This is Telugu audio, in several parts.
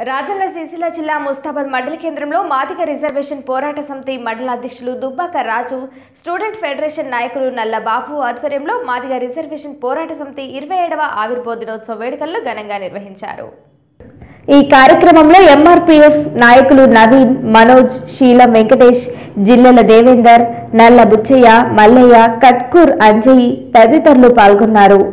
రాజన్న సిరిసిల్ల జిల్లా ముస్తాబాద్ మండల కేంద్రంలో మాదిగ రిజర్వేషన్ పోరాట సమితి మండల అధ్యక్షులు దుబ్బాక రాజు స్టూడెంట్ ఫెడరేషన్ నాయకులు నల్ల బాబు ఆధ్వర్యంలో మాదిగ రిజర్వేషన్ పోరాట సమితి ఇరవై ఏడవ ఆవిర్భావ దినోత్సవ వేడుకలను ఘనంగా నిర్వహించారు ఈ కార్యక్రమంలో ఎంఆర్పీఎఫ్ నాయకులు నవీన్ మనోజ్ శీలం వెంకటేష్ జిల్లెల దేవేందర్ నల్ల బుచ్చయ్య మల్లయ్య కట్కూర్ అంజయ్ తదితరులు పాల్గొన్నారు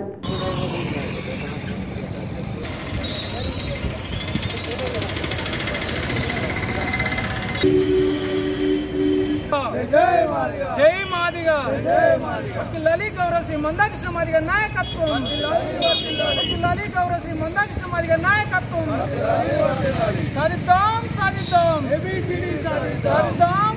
జై మాదిగా లలి గౌరవశ్రీ మందాకృష్ణ మాదిగ నాయకత్వం లలి గౌరవశ్రీ మందాకృష్ణ మాదిగ నాయకత్వం సాధిద్దాం సాధిద్దాం సాధిద్దాం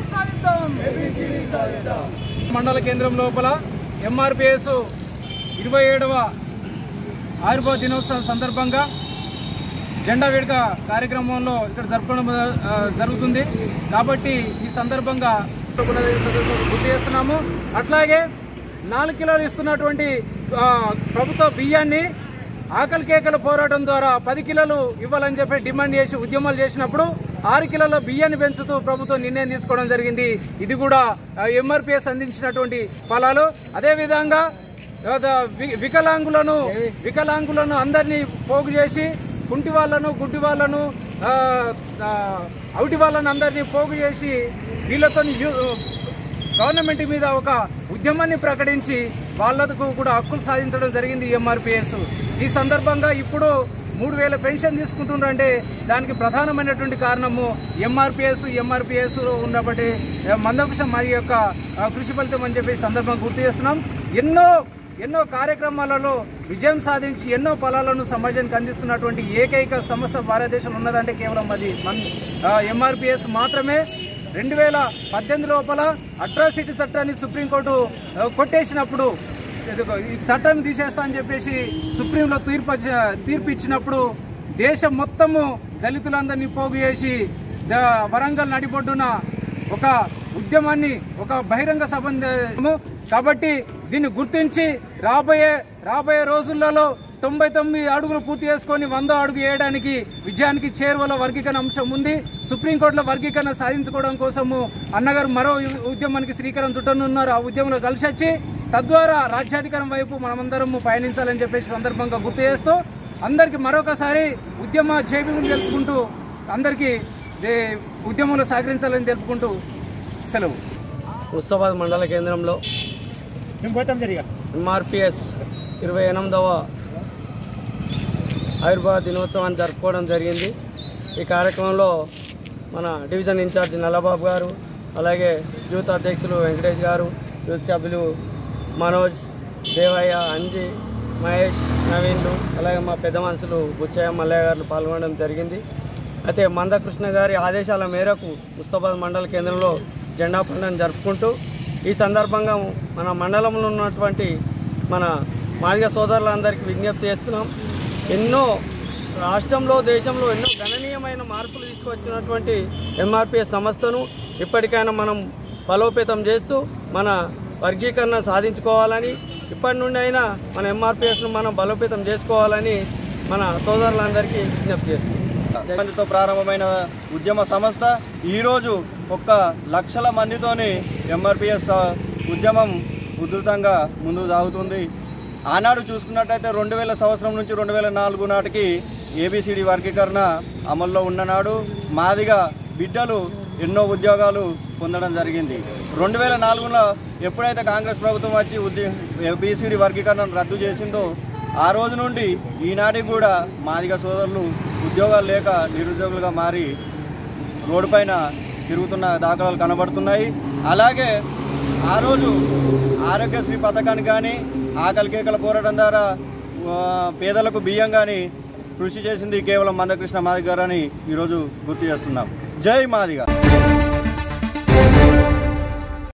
సాధిద్దాం మండల కేంద్రం లోపల ఎంఆర్పిఎస్ ఇరవై ఏడవ ఆవిర్భావ దినోత్సవం సందర్భంగా జెండా వేడుక కార్యక్రమంలో ఇక్కడ జరపడం ఆ, జరుగుతుంది కాబట్టి ఈ సందర్భంగా కూడా గుర్తు చేస్తున్నాము అట్లాగే నాలుగు కిలోలు ఇస్తున్నటువంటి ఆ, ప్రభుత్వ బియ్యాన్ని ఆకలి కేకల పోరాటం ద్వారా పది కిలోలు ఇవ్వాలని చెప్పి డిమాండ్ చేసి ఉద్యమాలు చేసినప్పుడు ఆరు కిలోల బియ్యాన్ని పెంచుతూ ప్రభుత్వం నిర్ణయం తీసుకోవడం జరిగింది ఇది కూడా ఎంఆర్పిఎస్ అందించినటువంటి ఫలాలు అదేవిధంగా ఆ, వి- వికలాంగులను వికలాంగులను అందరినీ పోగు చేసి కుంటి వాళ్ళను గుడ్డి వాళ్ళను ఆ, ఆ, అవుటి వాళ్ళను అందరినీ పోగు చేసి వీళ్ళతో గవర్నమెంట్ మీద ఒక ఉద్యమాన్ని ప్రకటించి వాళ్ళకు కూడా హక్కులు సాధించడం జరిగింది ఎంఆర్పిఎస్ ఈ సందర్భంగా ఇప్పుడు మూడు వేల పెన్షన్ తీసుకుంటుండ్రంటే దానికి ప్రధానమైనటువంటి కారణము ఎంఆర్పిఎస్ ఎంఆర్పిఎస్ ఉన్నప్పటి మందకృష్ణ మరి యొక్క ఆ, కృషి ఫలితం అని చెప్పి ఈ సందర్భంగా గుర్తు చేస్తున్నాం ఎన్నో ఎన్నో కార్యక్రమాలలో విజయం సాధించి ఎన్నో ఫలాలను సమాజానికి అందిస్తున్నటువంటి ఏకైక సంస్థ భారతదేశంలో ఉన్నదంటే కేవలం అది మన్ ఎంఆర్పిఎస్ మాత్రమే రెండు వేల పద్దెనిమిది లోపల అట్రాసిటీ చట్టాన్ని సుప్రీంకోర్టు ఆ, కొట్టేసినప్పుడు ఇదిగో ఈ చట్టాన్ని తీసేస్తా అని చెప్పేసి సుప్రీంలో తీర్పు వచ్చి- తీర్పు ఇచ్చినప్పుడు దేశం మొత్తము దళితులందరినీ పోగు చేసి ద- వరంగల్ నడిబొడ్డున ఒక ఉద్యమాన్ని ఒక బహిరంగ సభను కాబట్టి దీన్ని గుర్తించి రాబోయే రాబోయే రోజులలో తొంభై తొమ్మిది అడుగులు పూర్తి చేసుకొని వందో అడుగు వేయడానికి విజయానికి చేరువలో వర్గీకరణ అంశం ఉంది సుప్రీంకోర్టులో వర్గీకరణ సాధించుకోవడం కోసము అన్నగారు మరో ఉ- ఉద్యమానికి శ్రీకారం చుట్టనున్నారు ఆ ఉద్యమంలో కలిసి వచ్చి తద్వారా రాజ్యాధికారం వైపు మనమందరం పయనించాలని చెప్పేసి సందర్భంగా గుర్తు చేస్తూ అందరికీ మరొకసారి ఉద్యమ జైబీములు తెలుపుకుంటూ అందరికీ దే- ఉద్యమంలో సహకరించాలని తెలుపుకుంటూ సెలవు ముస్తాబాద్ మండల కేంద్రంలో ఎంఆర్పిఎస్ ఇరవై ఎనిమిదవ ఆవిర్భావ దినోత్సవాన్ని జరుపుకోవడం జరిగింది ఈ కార్యక్రమంలో మన డివిజన్ ఇన్ఛార్జ్ నల్లబాబు గారు అలాగే యూత్ అధ్యక్షులు వెంకటేష్ గారు యూత్ సభ్యులు మనోజ్ దేవయ్య అంజి మహేష్ నవీన్లు అలాగే మా పెద్ద మనుషులు బుచ్చయ్య మల్లయ్య గారు పాల్గొనడం జరిగింది అయితే మందకృష్ణ గారి ఆదేశాల మేరకు ముస్తాబాద్ మండల కేంద్రంలో జెండా పండుగను జరుపుకుంటూ ఈ సందర్భంగా మన మండలంలో ఉన్నటువంటి మన మాదిగ సోదరులందరికీ విజ్ఞప్తి చేస్తున్నాం ఎన్నో రాష్ట్రంలో దేశంలో ఎన్నో గణనీయమైన మార్పులు తీసుకొచ్చినటువంటి ఎంఆర్పిఎస్ సంస్థను ఇప్పటికైనా మనం బలోపేతం చేస్తూ మన వర్గీకరణ సాధించుకోవాలని ఇప్పటి నుండి అయినా మన ఎంఆర్పిఎస్ను మనం బలోపేతం చేసుకోవాలని మన సోదరులందరికీ విజ్ఞప్తి చేస్తున్నాం మందితో ప్రారంభమైన ఉద్యమ సంస్థ ఈరోజు ఒక్క లక్షల మందితోని ఎంఆర్పిఎస్ ఉద్యమం ఉధృతంగా ముందుకు సాగుతుంది ఆనాడు చూసుకున్నట్టయితే రెండు వేల సంవత్సరం నుంచి రెండు వేల నాలుగు నాటికి ఏబిసిడి వర్గీకరణ అమల్లో ఉన్ననాడు మాదిగా బిడ్డలు ఎన్నో ఉద్యోగాలు పొందడం జరిగింది రెండు వేల నాలుగులో ఎప్పుడైతే కాంగ్రెస్ ప్రభుత్వం వచ్చి ఉద్య ఏబిసిడి వర్గీకరణను రద్దు చేసిందో ఆ రోజు నుండి ఈనాటికి కూడా మాదిగ సోదరులు ఉద్యోగాలు లేక నిరుద్యోగులుగా మారి రోడ్డుపైన తిరుగుతున్న దాఖలాలు కనబడుతున్నాయి అలాగే ఆ రోజు ఆరోగ్యశ్రీ పథకానికి కానీ ఆకలి కేకల పోరాటం ద్వారా ఆ, పేదలకు బియ్యం కానీ కృషి చేసింది కేవలం మందకృష్ణ మాదిగ గారు అని ఈరోజు గుర్తు చేస్తున్నాం జై మాదిగ